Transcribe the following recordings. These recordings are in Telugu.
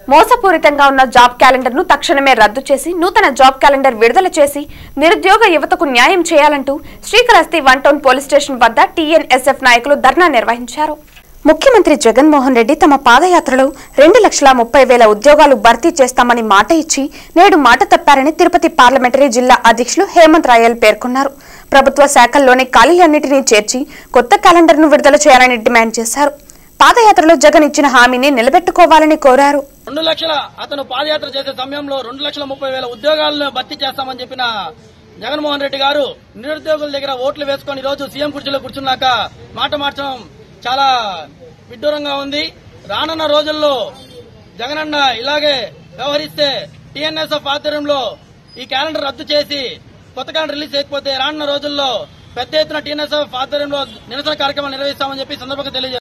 మోసపూరితంగా ఉన్న జాబ్ క్యాలెండర్ ను తక్షణమే రద్దు చేసి నూతన జాబ్ క్యాలెండర్ విడుదల చేసి నిరుద్యోగ యువతకు న్యాయం చేయాలంటూ Srikalahasti one town police station వద్ద టీఎన్ఎస్ఎఫ్ నాయకులు ధర్నా నిర్వహించారు ముఖ్యమంత్రి జగన్మోహన్ రెడ్డి తమ పాదయాత్రలో రెండు లక్షల ముప్పై వేల ఉద్యోగాలు భర్తీ చేస్తామని మాట ఇచ్చి నేడు మాట తప్పారని తిరుపతి పార్లమెంటరీ జిల్లా అధ్యక్షులు హేమంత్ రాయల్ పేర్కొన్నారు ప్రభుత్వ శాఖల్లోని ఖాళీలన్నింటినీ చేర్చి కొత్త క్యాలెండర్ను విడుదల చేయాలని డిమాండ్ చేశారు పాదయాత్రలో జగన్ ఇచ్చిన హామీని నిలబెట్టుకోవాలని కోరారు రెండు లక్షల అతను పాదయాత్ర చేసే సమయంలో రెండు లక్షల ముప్పై వేల ఉద్యోగాలను భర్తీ చేస్తామని చెప్పిన జగన్మోహన్ రెడ్డి గారు నిరుద్యోగుల దగ్గర ఓట్లు వేసుకొని ఈ రోజు సీఎం కుర్చీలో కూర్చున్నాక మాట మార్చడం చాలా విడ్డూరంగా ఉంది రానున్న రోజుల్లో జగనన్న ఇలాగే వ్యవహరిస్తే టీఎన్ఎస్ఎఫ్ ఆధ్వర్యంలో ఈ క్యాలెండర్ రద్దు చేసి కొత్త క్యాలెండర్ రిలీజ్ చేయకపోతే రానున్న రోజుల్లో పెద్ద ఎత్తున టీఎన్ఎస్ఎఫ్ ఆధ్వర్యంలో నిరసన కార్యక్రమాలు నిర్వహిస్తామని చెప్పి ఈ సందర్భంగా తెలియజేస్తారు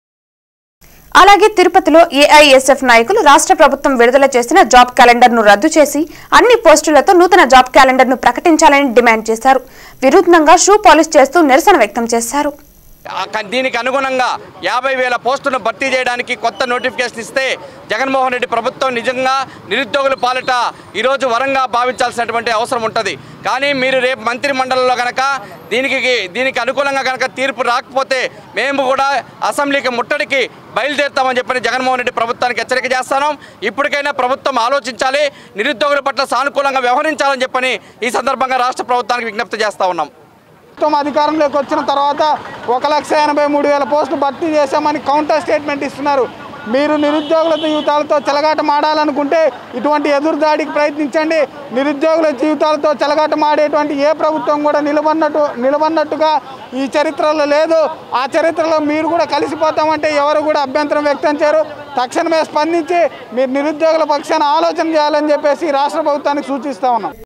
అలాగే తిరుపతిలో ఏఐఎస్ఎఫ్ నాయకులు రాష్ట్ర ప్రభుత్వం విడుదల చేసిన జాబ్ క్యాలెండర్ ను రద్దు చేసి అన్ని పోస్టులతో నూతన జాబ్ క్యాలెండర్ ను ప్రకటించాలని డిమాండ్ చేశారు విరుద్ధంగా షూ పాలిష్ చేస్తూ నిరసన వ్యక్తం చేశారు ఆ క- దీనికి అనుగుణంగా యాభై వేల పోస్టులను భర్తీ చేయడానికి కొత్త నోటిఫికేషన్ ఇస్తే జగన్మోహన్ రెడ్డి ప్రభుత్వం నిజంగా నిరుద్యోగుల పాలిట ఈరోజు వరంగా భావించాల్సినటువంటి అవసరం ఉంటుంది కానీ మీరు రేపు మంత్రి మండలిలో కనుక దీనికి దీనికి అనుకూలంగా కనుక తీర్పు రాకపోతే మేము కూడా అసెంబ్లీకి ముట్టడికి బయలుదేరుతామని చెప్పని జగన్మోహన్ రెడ్డి ప్రభుత్వానికి హెచ్చరిక చేస్తాను ఇప్పటికైనా ప్రభుత్వం ఆలోచించాలి నిరుద్యోగుల పట్ల సానుకూలంగా వ్యవహరించాలని చెప్పని ఈ సందర్భంగా రాష్ట్ర ప్రభుత్వానికి విజ్ఞప్తి చేస్తా ఉన్నాం ప్రభుత్వం అధికారంలోకి వచ్చిన తర్వాత ఒక లక్ష ఎనభై మూడు వేల పోస్టులు భర్తీ చేశామని కౌంటర్ స్టేట్మెంట్ ఇస్తున్నారు మీరు నిరుద్యోగుల జీవితాలతో చెలగాట మాడాలనుకుంటే ఇటువంటి ఎదురుదాడికి ప్రయత్నించండి నిరుద్యోగుల జీవితాలతో చెలగాట మాడేటువంటి ఏ ప్రభుత్వం కూడా నిలబడినట్టు నిలబడినట్టుగా ఈ చరిత్రలో లేదు ఆ చరిత్రలో మీరు కూడా కలిసిపోతామంటే ఎవరు కూడా అభ్యంతరం వ్యక్తం చేయరు తక్షణమే స్పందించి మీరు నిరుద్యోగుల పక్షాన ఆలోచన చేయాలని చెప్పేసి రాష్ట్ర ప్రభుత్వానికి సూచిస్తా ఉన్నాం